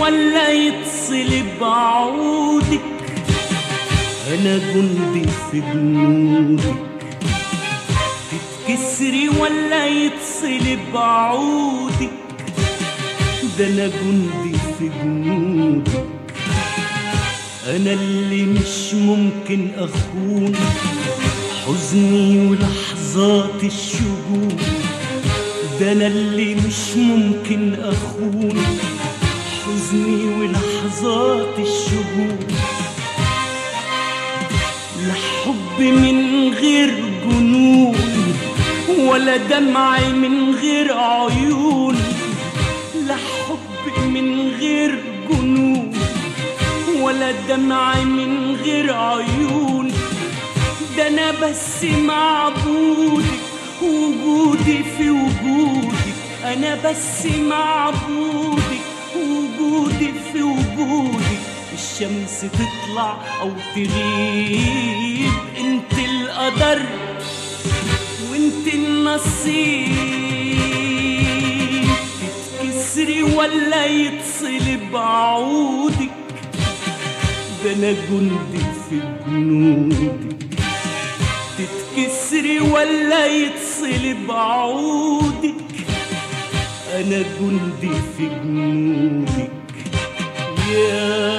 ولا يتصل بعودك انا جندي في جنودك تتكسري ولا يتصل بعودك ده انا جندي في جنودك انا اللي مش ممكن اخون حزني ولحظات الشجون ده انا اللي مش ممكن اخون حزني ولحظات الشجون لا حب من غير جنون ولا دمع من غير عيون لا حب من غير جنون ولا دمع من غير عيون ده انا بس معبودك وجودي في وجودك انا بس معبودك وجودي في وجودك الشمس تطلع او تغيب انت القدر وانت النصيب تتكسري ولا يتصل بعودك ده انا جندي في جنودك تتكسري ولا يتصل بعودك انا جندي في جنودك يا